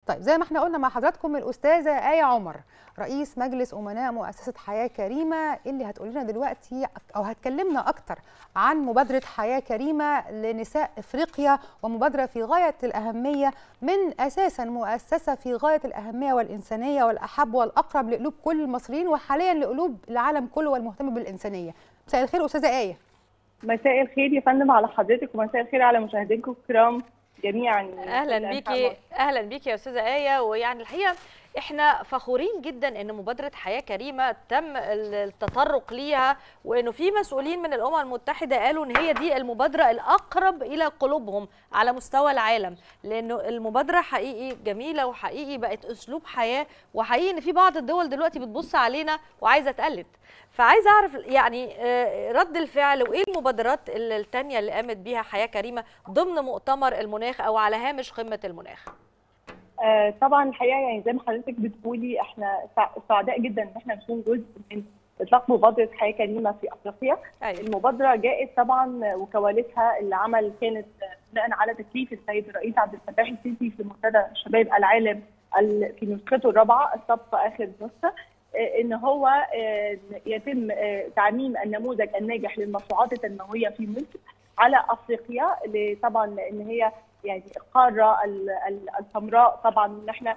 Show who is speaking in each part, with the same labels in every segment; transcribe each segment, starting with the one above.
Speaker 1: طيب زي ما احنا قلنا مع حضراتكم الاستاذه ايه عمر رئيس مجلس امناء مؤسسه حياه كريمه اللي هتقول لنا دلوقتي او هتكلمنا اكتر عن مبادره حياه كريمه لنساء افريقيا ومبادره في غايه الاهميه من اساسا مؤسسه في غايه الاهميه والانسانيه والاحب والاقرب لقلوب كل المصريين وحاليا لقلوب العالم كله والمهتم بالانسانيه مساء الخير استاذه ايه
Speaker 2: مساء الخير يا فندم على حضرتك ومساء الخير على مشاهدينكم الكرام جميعا
Speaker 3: اهلا بيكي اهلا بيكي يا استاذه ايه ويعني الحقيقه احنا فخورين جدا ان مبادره حياه كريمه تم التطرق ليها وانه في مسؤولين من الامم المتحده قالوا ان هي دي المبادره الاقرب الى قلوبهم على مستوى العالم لانه المبادره حقيقي جميله وحقيقي بقت اسلوب حياه وحقيقي ان في بعض الدول دلوقتي بتبص علينا وعايزه تقلد فعايزه اعرف يعني رد الفعل وايه المبادرات الثانيه اللي قامت بيها حياه كريمه ضمن مؤتمر المناخ او على هامش قمه المناخ
Speaker 2: آه طبعا الحقيقه يعني زي ما حضرتك بتقولي احنا سعداء جدا ان احنا نكون جزء من اطلاق مبادره حياه كريمه في افريقيا أيوة. المبادره جاءت طبعا وكواليسها اللي عمل كانت بناء على تكليف السيد الرئيس عبد الفتاح السيسي في منتدى شباب العالم في نسخته الرابعه السابقه اخر نسخه ان هو يتم تعميم النموذج الناجح للمشروعات التنمويه في مصر على افريقيا طبعا لان هي يعني القاره الحمراء طبعا ان احنا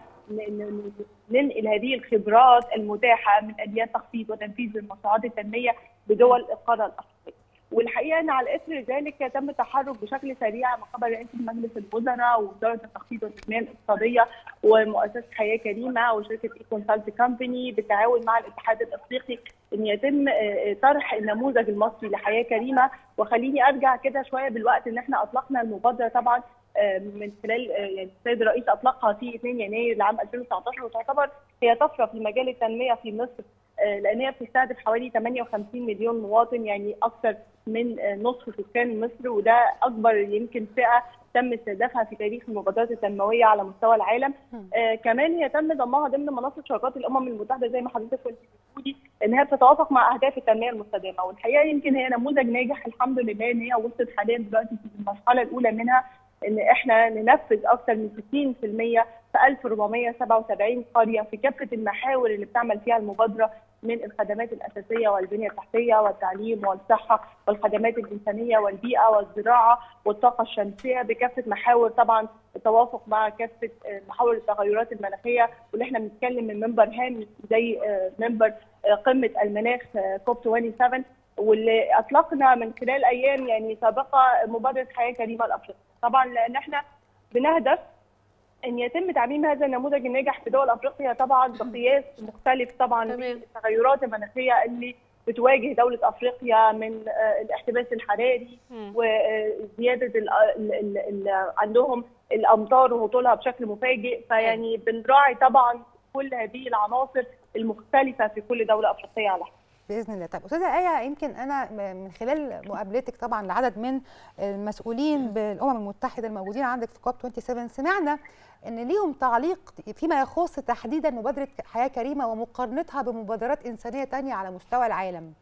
Speaker 2: ننقل هذه الخبرات المتاحه من اليات تخطيط وتنفيذ المشروعات التنميه بدول القاره الافريقيه. والحقيقه ان على اثر ذلك تم التحرك بشكل سريع من قبل رئيس مجلس الوزراء ووزاره التخطيط والتنميه الاقتصاديه ومؤسسه حياه كريمه وشركه اي كونسلت كومباني بالتعاون مع الاتحاد الافريقي ان يتم طرح النموذج المصري لحياه كريمه وخليني ارجع كده شويه بالوقت ان احنا اطلقنا المبادره طبعا من خلال يعني السيد الرئيس اطلقها في 2 يناير لعام 2019 وتعتبر هي طفره في مجال التنميه في مصر لان هي بتستهدف حوالي 58 مليون مواطن يعني اكثر من نصف سكان مصر وده اكبر يمكن فئه تم استهدافها في تاريخ المبادرات التنمويه على مستوى العالم آه كمان هي تم ضمها ضمن منصه شراكات الامم المتحده زي ما حضرتك كنت بتقولي ان هي بتتوافق مع اهداف التنميه المستدامه والحقيقه يمكن هي نموذج ناجح الحمد لله ان هي وصلت حاليا دلوقتي في المرحله الاولى منها ان احنا ننفذ اكثر من 60% في 1477 قريه في كافه المحاور اللي بتعمل فيها المبادره من الخدمات الاساسيه والبنيه التحتيه والتعليم والصحه والخدمات الانسانيه والبيئه والزراعه والطاقه الشمسيه بكافه محاور طبعا التوافق مع كافه محاور التغيرات المناخيه واللي احنا بنتكلم من منبر هام زي منبر قمه المناخ كوب 27 واللي اطلقنا من خلال ايام يعني سابقه مبادره حياه كريمه لافريقيا طبعا لان احنا بنهدف ان يتم تعميم هذا النموذج الناجح في دول افريقيا طبعا بقياس مختلف طبعا التغيرات المناخيه اللي بتواجه دوله افريقيا من الاحتباس الحراري وزياده ال ال ال عندهم الامطار وهطولها بشكل مفاجئ فيعني بنراعي طبعا كل هذه العناصر المختلفه في كل دوله افريقيه على حسب
Speaker 1: باذن الله طيب استاذه ايه يمكن انا من خلال مقابلتك طبعا لعدد من المسؤولين بالامم المتحده الموجودين عندك في كوب 27 سمعنا ان ليهم تعليق فيما يخص تحديدا مبادره حياه كريمه ومقارنتها بمبادرات انسانيه ثانيه على مستوى العالم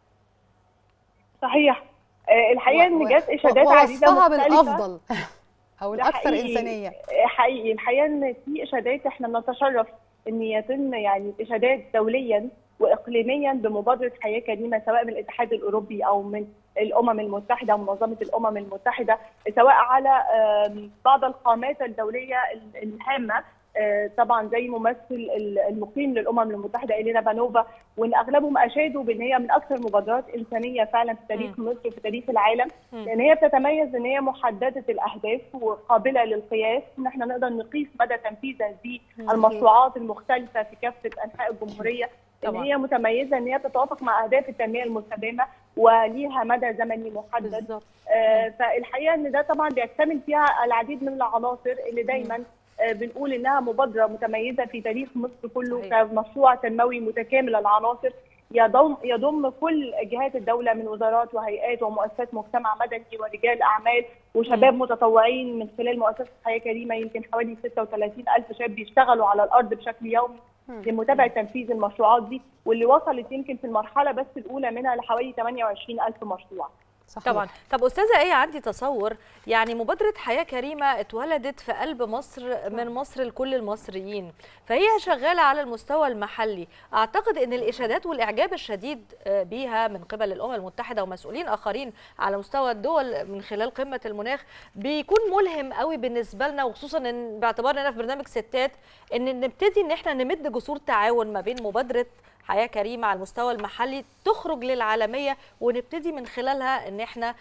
Speaker 2: صحيح الحقيقه ان جت اشادات عديده
Speaker 1: مختلفه بالافضل او الاكثر انسانيه
Speaker 2: حقيقي الحقيقه ان في اشادات احنا بنتشرف ان يتم يعني اشادات دوليا واقليميا بمبادره حياه كريمه سواء من الاتحاد الاوروبي او من الامم المتحده ومنظمه الامم المتحده سواء على بعض القامات الدوليه الهامه طبعا زي ممثل المقيم للامم المتحده الينا بانوفا وان اغلبهم اشادوا بان هي من اكثر مبادرات انسانيه فعلا في تاريخ مصر وفي تاريخ العالم لان هي بتتميز ان هي محدده الاهداف وقابله للقياس ان احنا نقدر نقيس مدى تنفيذ هذه المشروعات المختلفه في كافه انحاء الجمهوريه ان هي متميزه ان هي تتوافق مع اهداف التنميه المستدامه وليها مدى زمني محدد آه فالحقيقه ان ده طبعا بيكتمل فيها العديد من العناصر اللي دايما آه بنقول انها مبادره متميزه في تاريخ مصر كله كمشروع تنموي متكامل العناصر يضم يضم كل جهات الدوله من وزارات وهيئات ومؤسسات مجتمع مدني ورجال اعمال وشباب متطوعين من خلال مؤسسه حياه كريمه يمكن حوالي 36 الف شاب بيشتغلوا على الارض بشكل يومي لمتابعه تنفيذ المشروعات دي واللي وصلت يمكن في المرحله بس الاولى منها لحوالي 28 الف مشروع
Speaker 3: صحيح. طبعا طب استاذه ايه عندي تصور يعني مبادره حياه كريمه اتولدت في قلب مصر من مصر لكل المصريين فهي شغاله على المستوى المحلي اعتقد ان الاشادات والاعجاب الشديد بيها من قبل الامم المتحده ومسؤولين اخرين على مستوى الدول من خلال قمه المناخ بيكون ملهم قوي بالنسبه لنا وخصوصا ان باعتبارنا في برنامج ستات ان نبتدي ان احنا نمد جسور تعاون ما بين مبادره حياه كريمه على المستوى المحلي تخرج للعالميه ونبتدي من خلالها ان احنا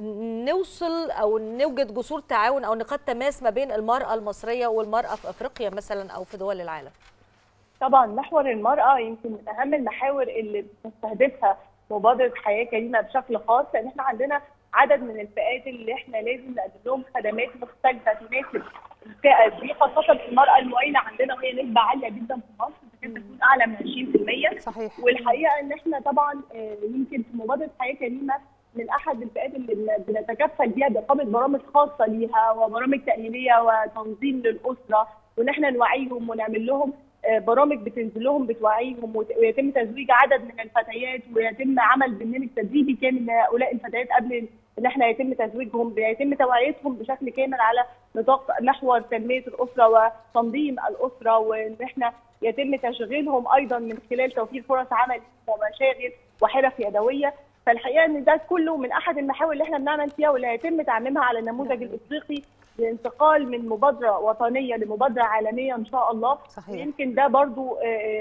Speaker 3: نوصل او نوجد جسور تعاون او نقاط تماس ما بين المراه المصريه والمراه في افريقيا مثلا او في دول العالم.
Speaker 2: طبعا محور المراه يمكن من اهم المحاور اللي بتستهدفها مبادره حياه كريمه بشكل خاص لان احنا عندنا عدد من الفئات اللي احنا لازم نقدم لهم خدمات مختلفه تناسب الفئه دي خاصه المراه المعينه عندنا وهي نسبه عاليه جدا في مصر تكاد تكون اعلى من 20%
Speaker 1: صحيح
Speaker 2: والحقيقه ان احنا طبعا يمكن في مبادره حياه كريمه من احد الفئات اللي بنتكفل بيها باقامه برامج خاصه ليها وبرامج تاهيليه وتنظيم للاسره وان احنا نوعيهم ونعمل لهم برامج بتنزل لهم بتوعيهم ويتم تزويج عدد من الفتيات ويتم عمل برنامج تدريبي كامل لهؤلاء الفتيات قبل ان احنا يتم تزويجهم يتم توعيتهم بشكل كامل على نطاق محور تنميه الاسره وتنظيم الاسره وان احنا يتم تشغيلهم ايضا من خلال توفير فرص عمل ومشاغل وحرف يدويه فالحقيقه ان ده كله من احد المحاور اللي احنا بنعمل فيها واللي هيتم تعميمها على النموذج الافريقي للانتقال من مبادره وطنيه لمبادره عالميه ان شاء الله
Speaker 1: صحيح.
Speaker 2: يمكن ده برضو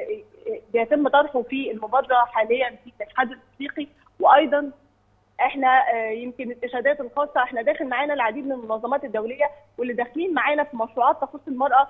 Speaker 2: بيتم طرحه في المبادره حاليا في الاتحاد الافريقي وايضا احنا يمكن الاشادات الخاصه احنا داخل معانا العديد من المنظمات الدوليه واللي داخلين معانا في مشروعات تخص المراه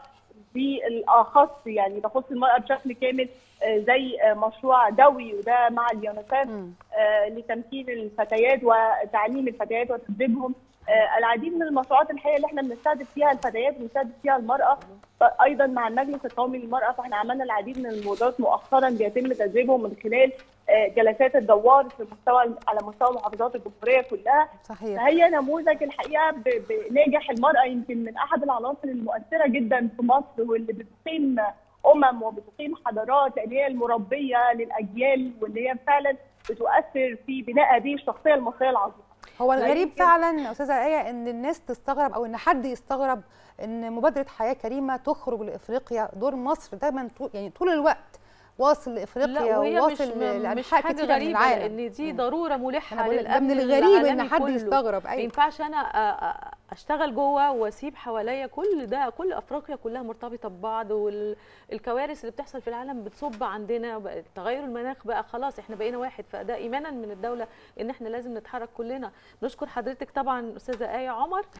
Speaker 2: بالاخص يعني تخص المراه بشكل كامل زي مشروع دوي وده مع اليونيسف لتمكين الفتيات وتعليم الفتيات وتدريبهم العديد من المشروعات الحقيقه اللي احنا بنستهدف فيها الفتيات وبنستهدف فيها المراه ايضا مع المجلس القومي للمراه فاحنا عملنا العديد من المبادرات مؤخرا بيتم تدريبهم من خلال جلسات الدوار في مستوى على مستوى محافظات الجمهوريه كلها
Speaker 1: صحيح
Speaker 2: فهي نموذج الحقيقه بناجح المراه يمكن من احد العناصر المؤثره جدا في مصر واللي بتقيم امم وبتقيم حضارات اللي هي المربيه للاجيال واللي هي فعلا بتؤثر في بناء هذه الشخصيه المصريه العظيمه
Speaker 1: هو الغريب فعلا استاذه ايه ان الناس تستغرب او ان حد يستغرب ان مبادره حياه كريمه تخرج لافريقيا دور مصر دايما طول يعني طول الوقت واصل لافريقيا وواصل
Speaker 4: لانحاء كتير من العالم ان دي ضروره ملحه
Speaker 1: للامن من الغريب ان حد كله. يستغرب
Speaker 4: ايوه ما ينفعش انا اشتغل جوه واسيب حواليا كل ده كل افريقيا كلها مرتبطه ببعض والكوارث اللي بتحصل في العالم بتصب عندنا تغير المناخ بقى خلاص احنا بقينا واحد فده ايمانا من الدوله ان احنا لازم نتحرك كلنا نشكر حضرتك طبعا استاذه ايه عمر